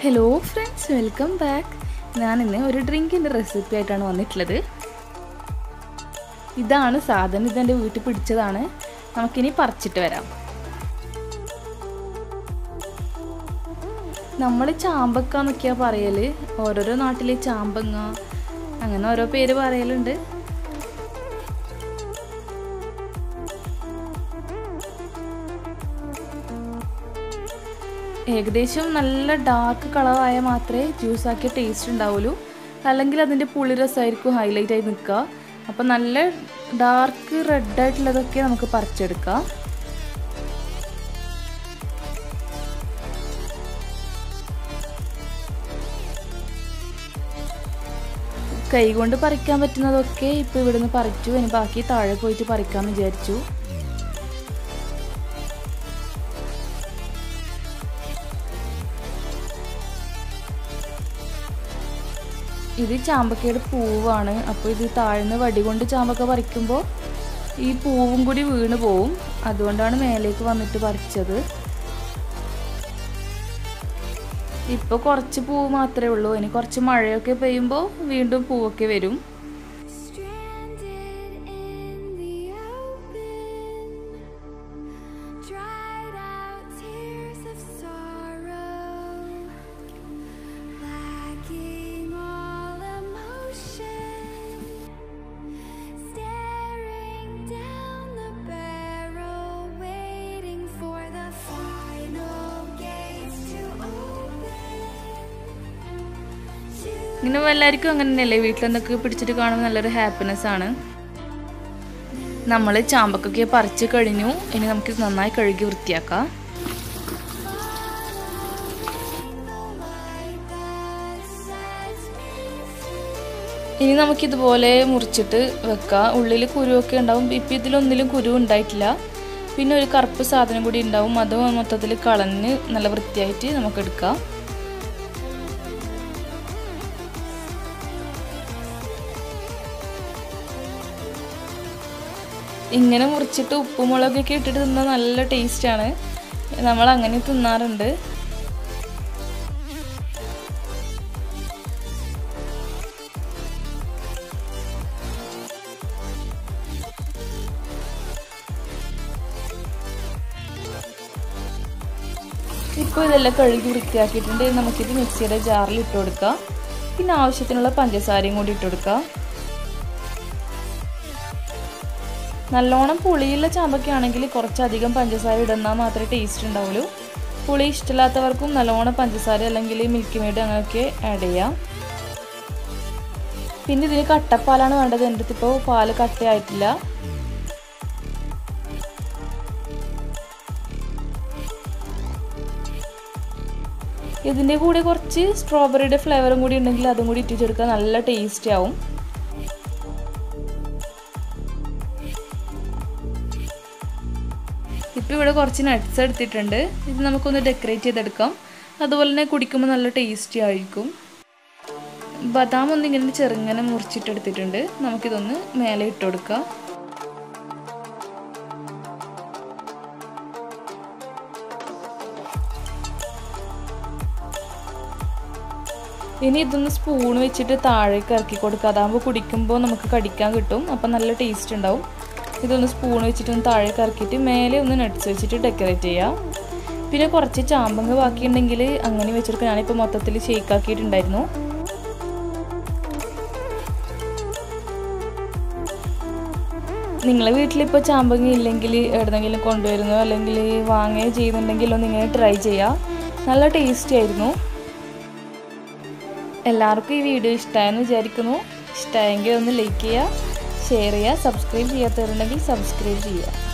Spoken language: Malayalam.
ഹലോ ഫ്രണ്ട്സ് വെൽക്കം ബാക്ക് ഞാനിന്ന് ഒരു ഡ്രിങ്കിൻ്റെ റെസിപ്പി ആയിട്ടാണ് വന്നിട്ടുള്ളത് ഇതാണ് സാധനം ഇതെൻ്റെ വീട്ടിൽ പിടിച്ചതാണ് നമുക്കിനി പറിച്ചിട്ട് വരാം നമ്മൾ ചാമ്പക്ക എന്നൊക്കെയാണ് പറയൽ ഓരോരോ നാട്ടിൽ ചാമ്പങ്ങ അങ്ങനെ ഓരോ പേര് പറയലുണ്ട് ഏകദേശം നല്ല ഡാർക്ക് കളറായ മാത്രമേ ജ്യൂസാക്കിയ ടേസ്റ്റ് ഉണ്ടാവുള്ളൂ അല്ലെങ്കിൽ അതിൻ്റെ പുളിരസമായിരിക്കും ഹൈലൈറ്റ് ആയി നിൽക്കുക അപ്പം നല്ല ഡാർക്ക് റെഡ് ആയിട്ടുള്ളതൊക്കെ നമുക്ക് പറിച്ചെടുക്കാം കൈ കൊണ്ട് പറിക്കാൻ പറ്റുന്നതൊക്കെ ഇപ്പോൾ ഇവിടുന്ന് പറിച്ചു ഇനി ബാക്കി താഴെ പോയിട്ട് പറിക്കാമെന്ന് വിചാരിച്ചു ഇത് ചാമ്പക്കയുടെ പൂവാണ് അപ്പോൾ ഇത് താഴ്ന്ന് വടി കൊണ്ട് ചാമ്പക്ക പറിക്കുമ്പോൾ ഈ പൂവും കൂടി വീണ് പോവും അതുകൊണ്ടാണ് മേലേക്ക് വന്നിട്ട് പറിച്ചത് ഇപ്പോൾ കുറച്ച് പൂവ് മാത്രമേ ഉള്ളൂ ഇനി കുറച്ച് മഴയൊക്കെ പെയ്യുമ്പോൾ വീണ്ടും പൂവൊക്കെ വരും Dried out tears of sorrow, lacking all emotion, staring down the barrel, waiting for the final gates to open. ഇങ്ങനെ എല്ലാവർക്കും അങ്ങനെ തന്നെയല്ലേ വീട്ടിലെന്തൊക്കെ പിടിച്ചിട്ട് കാണുമ്പോൾ നല്ലൊരു ഹാപ്പിനെസ് ആണ് നമ്മൾ ചാമ്പക്കൊക്കെ പറിച്ച് കഴിഞ്ഞു ഇനി നമുക്ക് നന്നായി കഴുകി വൃത്തിയാക്കാം ഇനി നമുക്കിതുപോലെ മുറിച്ചിട്ട് വെക്കാം ഉള്ളിൽ കുരുവൊക്കെ ഉണ്ടാവും ഇപ്പം ഇതിലൊന്നിലും കുരു ഉണ്ടായിട്ടില്ല പിന്നെ ഒരു കറുപ്പ് സാധനം കൂടി ഉണ്ടാവും അത് മൊത്തത്തിൽ കളഞ്ഞ് നല്ല വൃത്തിയായിട്ട് നമുക്ക് എടുക്കാം ഇങ്ങനെ മുറിച്ചിട്ട് ഉപ്പും മുളകൊക്കെ ഇട്ടിട്ട് തിന്നാൽ നല്ല ടേസ്റ്റാണ് നമ്മൾ അങ്ങനെ തിന്നാറുണ്ട് ഇപ്പോൾ ഇതെല്ലാം കഴുകി വൃത്തിയാക്കിയിട്ടുണ്ട് നമുക്കിത് മിക്സിയുടെ ജാറിൽ ഇട്ട് കൊടുക്കാം പിന്നെ ആവശ്യത്തിനുള്ള പഞ്ചസാരയും കൂടി ഇട്ട് കൊടുക്കാം നല്ലോണം പുളിയുള്ള ചാമ്പക്കയാണെങ്കിൽ കുറച്ചധികം പഞ്ചസാര ഇടുന്നാൽ മാത്രമേ ടേസ്റ്റ് ഉണ്ടാവുള്ളൂ പുളി ഇഷ്ടമില്ലാത്തവർക്കും നല്ലോണം പഞ്ചസാര അല്ലെങ്കിൽ മിൽക്ക് മെയ്ഡ് അങ്ങനെയൊക്കെ ആഡ് ചെയ്യാം പിന്നെ ഇതിന് കട്ടപ്പാലാണ് വേണ്ടത് എൻ്റെ അടുത്ത് ഇപ്പോൾ പാല് കട്ടയായിട്ടില്ല ഇതിൻ്റെ കൂടെ കുറച്ച് സ്ട്രോബെറിയുടെ ഫ്ലേവറും കൂടി ഉണ്ടെങ്കിൽ അതും കൂടി ഇട്ടിച്ചെടുക്കാൻ നല്ല ടേസ്റ്റി ആവും ഇപ്പോൾ ഇവിടെ കുറച്ച് നട്ട്സ് എടുത്തിട്ടുണ്ട് ഇത് നമുക്കൊന്ന് ഡെക്കറേറ്റ് ചെയ്തെടുക്കാം അതുപോലെ തന്നെ കുടിക്കുമ്പോൾ നല്ല ടേസ്റ്റി ആയിരിക്കും ബദാം ഒന്ന് ഇങ്ങനെ ചെറുങ്ങനെ മുറിച്ചിട്ടെടുത്തിട്ടുണ്ട് നമുക്കിതൊന്ന് മേലെ ഇട്ട് കൊടുക്കാം ഇനി ഇതൊന്ന് സ്പൂൺ വെച്ചിട്ട് താഴേക്ക് ഇറക്കി കൊടുക്കുക അതാകുമ്പോൾ കുടിക്കുമ്പോൾ നമുക്ക് കടിക്കാൻ കിട്ടും അപ്പം നല്ല ടേസ്റ്റ് ഉണ്ടാവും ഇതൊന്ന് സ്പൂൺ വെച്ചിട്ട് ഒന്ന് താഴേക്ക് ഇറക്കിയിട്ട് മേലെ ഒന്ന് നട്ട്സ് വെച്ചിട്ട് ഡെക്കറേറ്റ് ചെയ്യാം പിന്നെ കുറച്ച് ചാമ്പങ്ങ ബാക്കിയുണ്ടെങ്കിൽ അങ്ങനെ വെച്ചെടുക്കുക ഞാനിപ്പോൾ മൊത്തത്തിൽ ഷേക്ക് ആക്കിയിട്ടുണ്ടായിരുന്നു നിങ്ങളെ വീട്ടിലിപ്പോൾ ചാമ്പങ്ങ ഇല്ലെങ്കിൽ എവിടെന്നെങ്കിലും കൊണ്ടുവരുന്നോ അല്ലെങ്കിൽ വാങ്ങുകയോ ചെയ്യുന്നുണ്ടെങ്കിൽ ഒന്ന് ഇങ്ങനെ ട്രൈ ചെയ്യാം നല്ല ടേസ്റ്റി ആയിരുന്നു എല്ലാവർക്കും ഈ വീഡിയോ ഇഷ്ടമായെന്ന് വിചാരിക്കുന്നു ഇഷ്ടമായെങ്കിൽ ഒന്ന് ലൈക്ക് ചെയ്യുക ഷെയർ ചെയ്യുക സബ്സ്ക്രൈബ് ചെയ്യാത്തവരുണ്ടെങ്കിൽ സബ്സ്ക്രൈബ് ചെയ്യുക